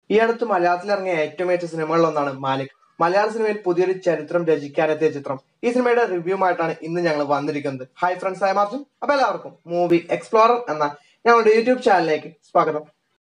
ഈ അടുത്ത് മലയാളത്തിൽ ഇറങ്ങിയ ഏറ്റവും മികച്ച സിനിമകളിലൊന്നാണ് മാലിക് മലയാള സിനിമയിൽ പുതിയൊരു ചരിത്രം രചിക്കാനെത്തിയ ചിത്രം ഈ സിനിമയുടെ റിവ്യൂമായിട്ടാണ് ഇന്ന് ഞങ്ങൾ വന്നിരിക്കുന്നത് ഹായ് ഫ്രണ്ട്സ് ഐ മാർജിൻ അപ്പൊ എല്ലാവർക്കും മൂവി എക്സ്പ്ലോറർ എന്ന ഞങ്ങളുടെ യൂട്യൂബ് ചാനലിലേക്ക് സ്വാഗതം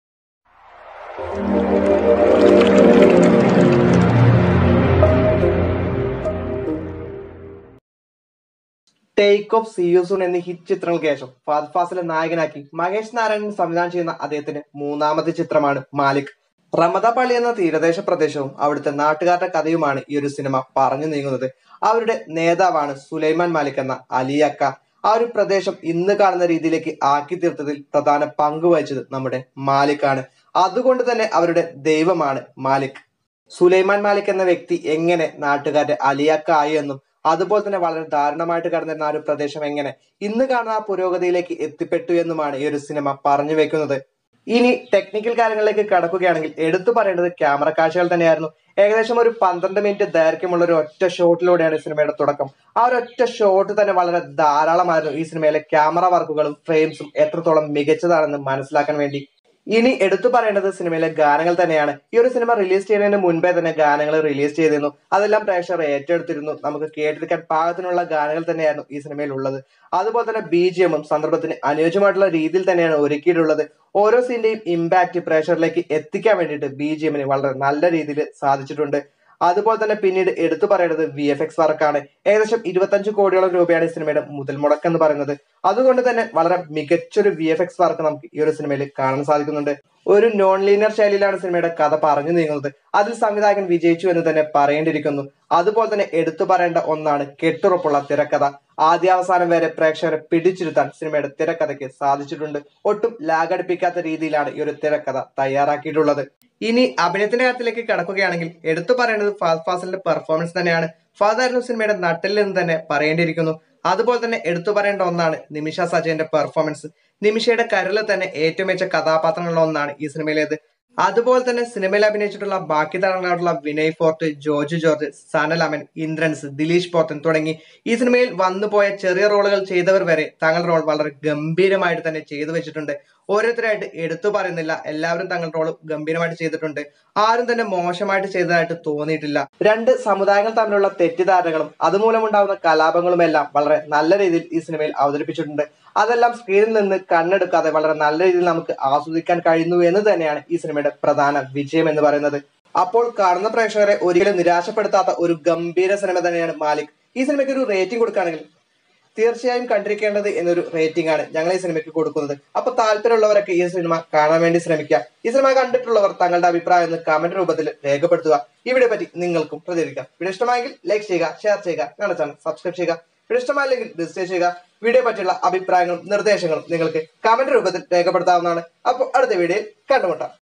ടേക്ക് ഓഫ് സിയൂസൂൺ എന്നീ ഹിറ്റ് ചിത്രങ്ങൾക്ക് ശേഷം ഫഹദ് ഫാസിലെ നായകനാക്കി മഹേഷ് നാരായണൻ സംവിധാനം ചെയ്യുന്ന അദ്ദേഹത്തിന്റെ മൂന്നാമത്തെ ചിത്രമാണ് മാലിക് റമദാപള്ളി എന്ന തീരദേശ പ്രദേശവും അവിടുത്തെ നാട്ടുകാരുടെ കഥയുമാണ് ഈ ഒരു സിനിമ പറഞ്ഞു നീങ്ങുന്നത് അവരുടെ നേതാവാണ് സുലൈമാൻ മാലിക് എന്ന അലിയക്ക ആ ഒരു പ്രദേശം ഇന്ന് കാണുന്ന രീതിയിലേക്ക് ആക്കി തീർത്തതിൽ പ്രധാന പങ്ക് വഹിച്ചത് നമ്മുടെ മാലിക്കാണ് അതുകൊണ്ട് തന്നെ അവരുടെ ദൈവമാണ് മാലിക് സുലൈമാൻ മാലിക് എന്ന വ്യക്തി എങ്ങനെ നാട്ടുകാരുടെ അലിയക്ക ആയി എന്നും അതുപോലെ തന്നെ വളരെ ദാരുണമായിട്ട് കടന്നിരുന്ന ആ ഒരു പ്രദേശം എങ്ങനെ ഇന്ന് കാണുന്ന ആ പുരോഗതിയിലേക്ക് എത്തിപ്പെട്ടു എന്നുമാണ് ഈ ഒരു സിനിമ പറഞ്ഞു വെക്കുന്നത് ഇനി ടെക്നിക്കൽ കാര്യങ്ങളിലേക്ക് കടക്കുകയാണെങ്കിൽ എടുത്തു പറയേണ്ടത് ക്യാമറ കാഴ്ചകൾ തന്നെയായിരുന്നു ഏകദേശം ഒരു പന്ത്രണ്ട് മിനിറ്റ് ദൈർഘ്യമുള്ള ഒരു ഒറ്റ ഷോട്ടിലൂടെയാണ് ഈ സിനിമയുടെ തുടക്കം ആ ഒരു ഒറ്റ ഷോട്ട് തന്നെ വളരെ ധാരാളമായിരുന്നു ഈ സിനിമയിലെ ക്യാമറ വർക്കുകളും ഫ്രെയിംസും എത്രത്തോളം മികച്ചതാണെന്ന് മനസ്സിലാക്കാൻ വേണ്ടി ഇനി എടുത്തു പറയേണ്ടത് സിനിമയിലെ ഗാനങ്ങൾ തന്നെയാണ് ഈ ഒരു സിനിമ റിലീസ് ചെയ്യുന്നതിന് മുൻപേ തന്നെ ഗാനങ്ങൾ റിലീസ് ചെയ്തിരുന്നു അതെല്ലാം പ്രേക്ഷകർ ഏറ്റെടുത്തിരുന്നു നമുക്ക് കേട്ടിരിക്കാൻ പാകത്തിനുള്ള ഗാനങ്ങൾ തന്നെയായിരുന്നു ഈ സിനിമയിൽ ഉള്ളത് അതുപോലെ തന്നെ ബി ജി എമ്മും സന്ദർഭത്തിന് അനുയോജ്യമായിട്ടുള്ള രീതിയിൽ തന്നെയാണ് ഒരുക്കിയിട്ടുള്ളത് ഓരോ സീന്റെയും ഇമ്പാക്ട് പ്രേക്ഷകരിലേക്ക് എത്തിക്കാൻ വേണ്ടിയിട്ട് ബി ജി എമ്മിന് വളരെ നല്ല രീതിയിൽ സാധിച്ചിട്ടുണ്ട് അതുപോലെ തന്നെ പിന്നീട് എടുത്തു പറയേണ്ടത് വി എഫ് എക്സ് വർക്കാണ് ഏകദേശം ഇരുപത്തഞ്ച് കോടിയോളം രൂപയാണ് ഈ സിനിമയുടെ മുതൽ മുടക്ക് എന്ന് പറയുന്നത് അതുകൊണ്ട് തന്നെ വളരെ മികച്ചൊരു വി എഫ് എക്സ് വർക്ക് നമുക്ക് ഈ ഒരു സിനിമയിൽ കാണാൻ സാധിക്കുന്നുണ്ട് ഒരു നോൺ ലീനിയർ ശൈലിയിലാണ് സിനിമയുടെ കഥ പറഞ്ഞു നീങ്ങുന്നത് അതിൽ സംവിധായകൻ വിജയിച്ചു എന്ന് തന്നെ പറയേണ്ടിയിരിക്കുന്നു അതുപോലെ തന്നെ എടുത്തു പറയേണ്ട ഒന്നാണ് കെട്ടുറപ്പുള്ള തിരക്കഥ ആദ്യാവസാനം വരെ പ്രേക്ഷകരെ പിടിച്ചിരുത്താൻ സിനിമയുടെ തിരക്കഥയ്ക്ക് സാധിച്ചിട്ടുണ്ട് ഒട്ടും ലാഗടിപ്പിക്കാത്ത രീതിയിലാണ് ഈ ഒരു തിരക്കഥ തയ്യാറാക്കിയിട്ടുള്ളത് ഇനി അഭിനയത്തിന്റെ കാര്യത്തിലേക്ക് കടക്കുകയാണെങ്കിൽ എടുത്തു പറയേണ്ടത് ഫാസ്റ്റ് ഫാസിലിന്റെ പെർഫോമൻസ് തന്നെയാണ് ഫാദ് ആയിരുന്നു സിനിമയുടെ നട്ടിൽ നിന്ന് തന്നെ പറയേണ്ടിയിരിക്കുന്നു അതുപോലെ തന്നെ എടുത്തു പറയേണ്ട ഒന്നാണ് നിമിഷ സജയന്റെ പെർഫോമൻസ് നിമിഷയുടെ കരളിൽ തന്നെ ഏറ്റവും മികച്ച കഥാപാത്രങ്ങളുള്ള ഒന്നാണ് ഈ സിനിമയിലേത് അതുപോലെ തന്നെ സിനിമയിൽ അഭിനയിച്ചിട്ടുള്ള ബാക്കി താരങ്ങളായിട്ടുള്ള വിനയ് ഫോർട്ട് ജോർജ് ജോർജ് സനലമൻ ഇന്ദ്രൻസ് ദിലീഷ് പോത്തൻ തുടങ്ങി ഈ സിനിമയിൽ വന്നുപോയ ചെറിയ റോളുകൾ ചെയ്തവർ വരെ തങ്ങളുടെ റോൾ വളരെ ഗംഭീരമായിട്ട് തന്നെ ചെയ്തു വെച്ചിട്ടുണ്ട് ഓരോരുത്തരായിട്ട് എടുത്തു പറയുന്നില്ല എല്ലാവരും തങ്ങളുടെ റോൾ ഗംഭീരമായിട്ട് ചെയ്തിട്ടുണ്ട് ആരും തന്നെ മോശമായിട്ട് ചെയ്തതായിട്ട് തോന്നിയിട്ടില്ല രണ്ട് സമുദായങ്ങൾ തമ്മിലുള്ള തെറ്റിദ്ധാരണകളും അതുമൂലമുണ്ടാകുന്ന കലാപങ്ങളും എല്ലാം വളരെ നല്ല രീതിയിൽ ഈ സിനിമയിൽ അവതരിപ്പിച്ചിട്ടുണ്ട് അതെല്ലാം സ്ക്രീനിൽ നിന്ന് കണ്ണെടുക്കാതെ വളരെ നല്ല രീതിയിൽ നമുക്ക് ആസ്വദിക്കാൻ കഴിയുന്നു എന്ന് തന്നെയാണ് ഈ സിനിമയുടെ പ്രധാന വിജയം എന്ന് പറയുന്നത് അപ്പോൾ കാണുന്ന പ്രേക്ഷകരെ ഒരിക്കലും നിരാശപ്പെടുത്താത്ത ഒരു ഗംഭീര സിനിമ തന്നെയാണ് മാലിക് ഈ സിനിമയ്ക്ക് ഒരു റേറ്റിംഗ് കൊടുക്കുകയാണെങ്കിൽ തീർച്ചയായും കണ്ടിരിക്കേണ്ടത് എന്നൊരു റേറ്റിംഗ് ആണ് ഞങ്ങൾ ഈ സിനിമയ്ക്ക് കൊടുക്കുന്നത് അപ്പൊ താല്പര്യമുള്ളവരൊക്കെ ഈ സിനിമ കാണാൻ വേണ്ടി ശ്രമിക്കുക ഈ സിനിമ കണ്ടിട്ടുള്ളവർ തങ്ങളുടെ അഭിപ്രായം എന്ന് കമന്റ് രൂപത്തിൽ രേഖപ്പെടുത്തുക ഈ വീഡിയോ പറ്റി നിങ്ങൾക്കും പ്രതികരിക്കാം വീഡിയോ ഇഷ്ടമായെങ്കിൽ ലൈക്ക് ചെയ്യുക ഷെയർ ചെയ്യുക ഞങ്ങളുടെ ചാനൽ സബ്സ്ക്രൈബ് ചെയ്യുക വീഡിയോ ഇഷ്ടമായില്ലെങ്കിൽ ഡിസ്ലൈക്ക് ചെയ്യുക വീഡിയോ പറ്റിയുള്ള അഭിപ്രായങ്ങളും നിർദ്ദേശങ്ങളും നിങ്ങൾക്ക് കമന്റ് രൂപത്തിൽ രേഖപ്പെടുത്താവുന്നതാണ് അപ്പോൾ അടുത്ത വീഡിയോയിൽ കണ്ടുമുട്ടാം